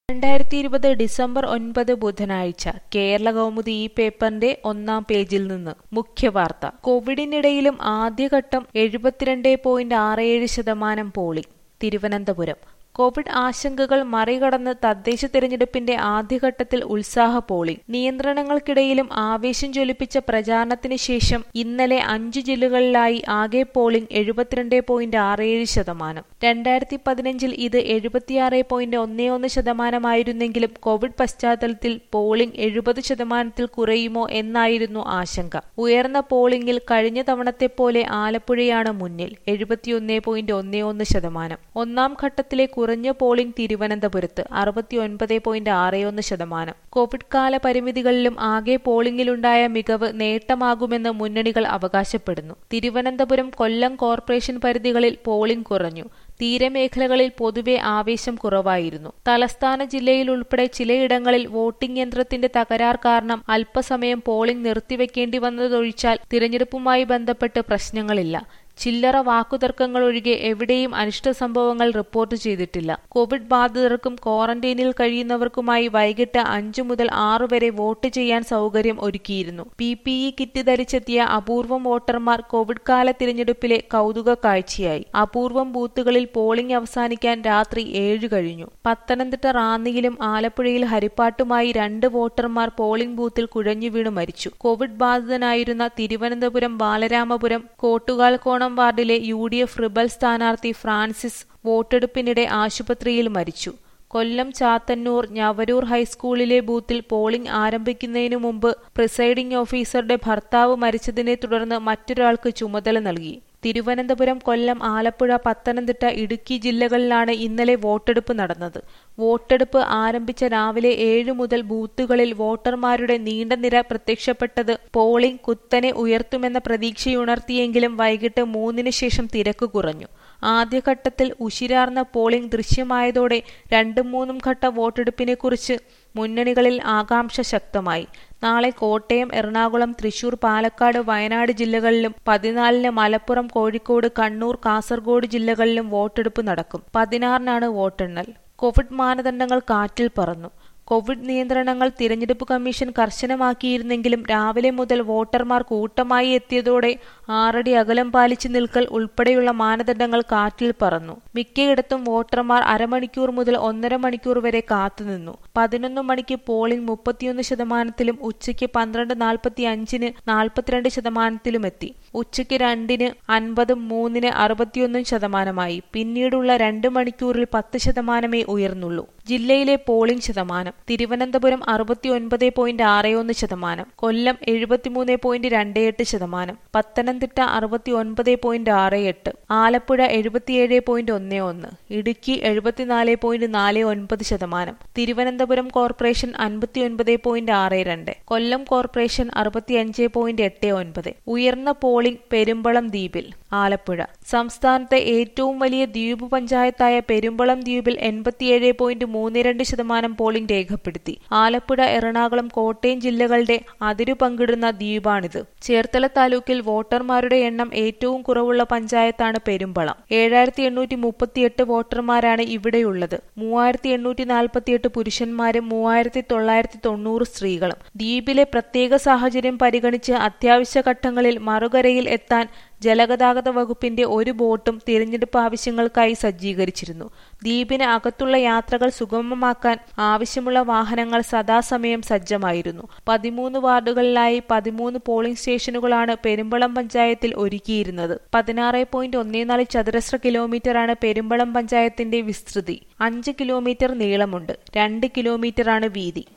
രണ്ടായിരത്തി ഇരുപത് ഡിസംബർ ഒൻപത് ബുധനാഴ്ച കേരള കൗമുദി ഈ പേപ്പറിന്റെ ഒന്നാം പേജിൽ നിന്ന് മുഖ്യവാർത്ത കോവിഡിനിടയിലും ആദ്യഘട്ടം എഴുപത്തിരണ്ട് പോയിന്റ് ആറ് ഏഴ് ശതമാനം പോളിംഗ് തിരുവനന്തപുരം കോവിഡ് ആശങ്കകൾ മറികടന്ന് തദ്ദേശ തെരഞ്ഞെടുപ്പിന്റെ ആദ്യഘട്ടത്തിൽ ഉത്സാഹ പോളിംഗ് നിയന്ത്രണങ്ങൾക്കിടയിലും ആവേശം ജ്വലിപ്പിച്ച പ്രചാരണത്തിന് ശേഷം ഇന്നലെ അഞ്ചു ജില്ലകളിലായി ആകെ പോളിംഗ് എഴുപത്തിരണ്ട് പോയിന്റ് ആറ് ഏഴ് ശതമാനം രണ്ടായിരത്തി പതിനഞ്ചിൽ ഇത് എഴുപത്തിയാറ് പോയിന്റ് ഒന്ന് ഒന്ന് ശതമാനമായിരുന്നെങ്കിലും കോവിഡ് പശ്ചാത്തലത്തിൽ പോളിംഗ് എഴുപത് ശതമാനത്തിൽ കുറയുമോ എന്നായിരുന്നു ആശങ്ക ഉയർന്ന പോളിംഗിൽ കഴിഞ്ഞ തവണത്തെ പോലെ ആലപ്പുഴയാണ് മുന്നിൽ എഴുപത്തിയൊന്ന് പോയിന്റ് ഒന്ന് ഒന്ന് ശതമാനം ഒന്നാം ഘട്ടത്തിലെ കുറഞ്ഞ പോളിംഗ് തിരുവനന്തപുരത്ത് അറുപത്തിയൊൻപത് പോയിന്റ് ആറ് ഒന്ന് ശതമാനം കോവിഡ് കാല പരിമിതികളിലും ആകെ പോളിംഗിലുണ്ടായ മികവ് നേട്ടമാകുമെന്ന് മുന്നണികൾ അവകാശപ്പെടുന്നു തിരുവനന്തപുരം കൊല്ലം കോർപ്പറേഷൻ പരിധികളിൽ പോളിംഗ് കുറഞ്ഞു തീരമേഖലകളിൽ പൊതുവെ ആവേശം കുറവായിരുന്നു തലസ്ഥാന ജില്ലയിൽ ഉൾപ്പെടെ ചിലയിടങ്ങളിൽ വോട്ടിംഗ് യന്ത്രത്തിന്റെ തകരാർ കാരണം അല്പസമയം പോളിംഗ് നിർത്തിവെക്കേണ്ടി വന്നതൊഴിച്ചാൽ തിരഞ്ഞെടുപ്പുമായി ബന്ധപ്പെട്ട് പ്രശ്നങ്ങളില്ല ചില്ലറ വാക്കുതർക്കങ്ങൾ ഒഴികെ എവിടെയും അനിഷ്ട സംഭവങ്ങൾ റിപ്പോർട്ട് ചെയ്തിട്ടില്ല കോവിഡ് ബാധിതർക്കും ക്വാറന്റൈനിൽ കഴിയുന്നവർക്കുമായി വൈകിട്ട് അഞ്ചു മുതൽ ആറു വരെ വോട്ട് ചെയ്യാൻ സൗകര്യം ഒരുക്കിയിരുന്നു പി പി ഇ കിറ്റ് ധരിച്ചെത്തിയ അപൂർവം വോട്ടർമാർ കോവിഡ് കാല തിരഞ്ഞെടുപ്പിലെ കൗതുക കാഴ്ചയായി അപൂർവം ബൂത്തുകളിൽ പോളിംഗ് അവസാനിക്കാൻ രാത്രി ഏഴ് കഴിഞ്ഞു പത്തനംതിട്ട റാന്നിയിലും ആലപ്പുഴയിൽ ഹരിപ്പാട്ടുമായി രണ്ട് വോട്ടർമാർ പോളിംഗ് ബൂത്തിൽ കുഴഞ്ഞു വീണ് മരിച്ചു കോവിഡ് ബാധിതനായിരുന്ന തിരുവനന്തപുരം ബാലരാമപുരം കോട്ടുകാൽക്കോണം കോണം വാർഡിലെ യു ഡി എഫ് റിബൽ സ്ഥാനാർത്ഥി ഫ്രാൻസിസ് വോട്ടെടുപ്പിനിടെ ആശുപത്രിയിൽ മരിച്ചു കൊല്ലം ചാത്തന്നൂർ ഞവരൂർ ഹൈസ്കൂളിലെ ബൂത്തിൽ പോളിംഗ് ആരംഭിക്കുന്നതിനു മുമ്പ് പ്രിസൈഡിംഗ് ഓഫീസറുടെ ഭർത്താവ് മരിച്ചതിനെ തുടർന്ന് മറ്റൊരാൾക്ക് ചുമതല നൽകി തിരുവനന്തപുരം കൊല്ലം ആലപ്പുഴ പത്തനംതിട്ട ഇടുക്കി ജില്ലകളിലാണ് ഇന്നലെ വോട്ടെടുപ്പ് നടന്നത് വോട്ടെടുപ്പ് ആരംഭിച്ച രാവിലെ ഏഴു മുതൽ ബൂത്തുകളിൽ വോട്ടർമാരുടെ നീണ്ട നിര പ്രത്യക്ഷപ്പെട്ടത് പോളിംഗ് കുത്തനെ ഉയർത്തുമെന്ന പ്രതീക്ഷയുണർത്തിയെങ്കിലും വൈകിട്ട് മൂന്നിന് ശേഷം തിരക്ക് കുറഞ്ഞു ആദ്യഘട്ടത്തിൽ ഉശിരാർന്ന പോളിംഗ് ദൃശ്യമായതോടെ രണ്ടും മൂന്നും ഘട്ട വോട്ടെടുപ്പിനെക്കുറിച്ച് മുന്നണികളിൽ ആകാംക്ഷ ശക്തമായി നാളെ കോട്ടയം എറണാകുളം തൃശൂർ പാലക്കാട് വയനാട് ജില്ലകളിലും പതിനാലിന് മലപ്പുറം കോഴിക്കോട് കണ്ണൂർ കാസർഗോഡ് ജില്ലകളിലും വോട്ടെടുപ്പ് നടക്കും പതിനാറിനാണ് വോട്ടെണ്ണൽ കോവിഡ് മാനദണ്ഡങ്ങൾ കാറ്റിൽ പറന്നു കോവിഡ് നിയന്ത്രണങ്ങൾ തിരഞ്ഞെടുപ്പ് കമ്മീഷൻ കർശനമാക്കിയിരുന്നെങ്കിലും രാവിലെ മുതൽ വോട്ടർമാർ കൂട്ടമായി എത്തിയതോടെ ആറടി അകലം പാലിച്ചു നിൽക്കൽ ഉൾപ്പെടെയുള്ള മാനദണ്ഡങ്ങൾ കാറ്റിൽ പറന്നു മിക്കയിടത്തും വോട്ടർമാർ അരമണിക്കൂർ മുതൽ ഒന്നര മണിക്കൂർ വരെ കാത്തുനിന്നു പതിനൊന്ന് മണിക്ക് പോളിംഗ് മുപ്പത്തിയൊന്ന് ശതമാനത്തിലും ഉച്ചയ്ക്ക് പന്ത്രണ്ട് നാൽപ്പത്തി അഞ്ചിന് നാൽപ്പത്തിരണ്ട് ശതമാനത്തിലും എത്തി ഉച്ചയ്ക്ക് രണ്ടിന് അൻപതും മൂന്നിന് അറുപത്തിയൊന്നും ശതമാനമായി പിന്നീടുള്ള രണ്ട് മണിക്കൂറിൽ പത്ത് ശതമാനമേ ഉയർന്നുള്ളൂ ജില്ലയിലെ പോളിംഗ് ശതമാനം തിരുവനന്തപുരം അറുപത്തിയൊൻപത് പോയിന്റ് ആറ് ഒന്ന് ശതമാനം കൊല്ലം എഴുപത്തിമൂന്ന് പോയിന്റ് രണ്ട് എട്ട് ശതമാനം പത്തനംതിട്ട അറുപത്തി ഒൻപത് പോയിന്റ് ആറ് എട്ട് ആലപ്പുഴ എഴുപത്തിയേഴ് പോയിന്റ് ഒന്ന് ഒന്ന് ഇടുക്കി എഴുപത്തിനാല് പോയിന്റ് നാല് ഒൻപത് ശതമാനം തിരുവനന്തപുരം കോർപ്പറേഷൻ അൻപത്തിയൊൻപത് പോയിന്റ് ആറ് രണ്ട് കൊല്ലം കോർപ്പറേഷൻ അറുപത്തിയഞ്ച് പോയിന്റ് എട്ട് ഒൻപത് ഉയർന്ന പോളിംഗ് പെരുമ്പളം ദ്വീപിൽ ആലപ്പുഴ സംസ്ഥാനത്തെ ഏറ്റവും വലിയ ദ്വീപ് പഞ്ചായത്തായ പെരുമ്പളം ദ്വീപിൽ എൺപത്തിയേഴ് പോയിന്റ് മൂന്ന് രണ്ട് ശതമാനം പോളിംഗ് രേഖപ്പെടുത്തി ആലപ്പുഴ എറണാകുളം കോട്ടയം ജില്ലകളുടെ അതിരു പങ്കിടുന്ന ദ്വീപാണിത് ചേർത്തല താലൂക്കിൽ വോട്ടർമാരുടെ എണ്ണം ഏറ്റവും കുറവുള്ള പഞ്ചായത്താണ് പെരുമ്പളം ഏഴായിരത്തി എണ്ണൂറ്റി മുപ്പത്തിയെട്ട് വോട്ടർമാരാണ് ഇവിടെയുള്ളത് മൂവായിരത്തി എണ്ണൂറ്റി നാൽപ്പത്തിയെട്ട് പുരുഷന്മാരും മൂവായിരത്തി തൊള്ളായിരത്തി തൊണ്ണൂറ് സ്ത്രീകളും ദ്വീപിലെ പ്രത്യേക സാഹചര്യം പരിഗണിച്ച് അത്യാവശ്യ ഘട്ടങ്ങളിൽ മറുകരയിൽ എത്താൻ ജലഗതാഗത വകുപ്പിന്റെ ഒരു ബോട്ടും തിരഞ്ഞെടുപ്പ് ആവശ്യങ്ങൾക്കായി സജ്ജീകരിച്ചിരുന്നു ദ്വീപിന് അകത്തുള്ള യാത്രകൾ സുഗമമാക്കാൻ ആവശ്യമുള്ള വാഹനങ്ങൾ സദാസമയം സജ്ജമായിരുന്നു പതിമൂന്ന് വാർഡുകളിലായി പതിമൂന്ന് പോളിംഗ് സ്റ്റേഷനുകളാണ് പെരുമ്പളം പഞ്ചായത്തിൽ ഒരുക്കിയിരുന്നത് പതിനാറ് പോയിന്റ് ഒന്നേനാല് ചതുരശ്ര കിലോമീറ്ററാണ് പെരുമ്പളം പഞ്ചായത്തിന്റെ വിസ്തൃതി അഞ്ച് കിലോമീറ്റർ നീളമുണ്ട് രണ്ട് കിലോമീറ്ററാണ് വീതി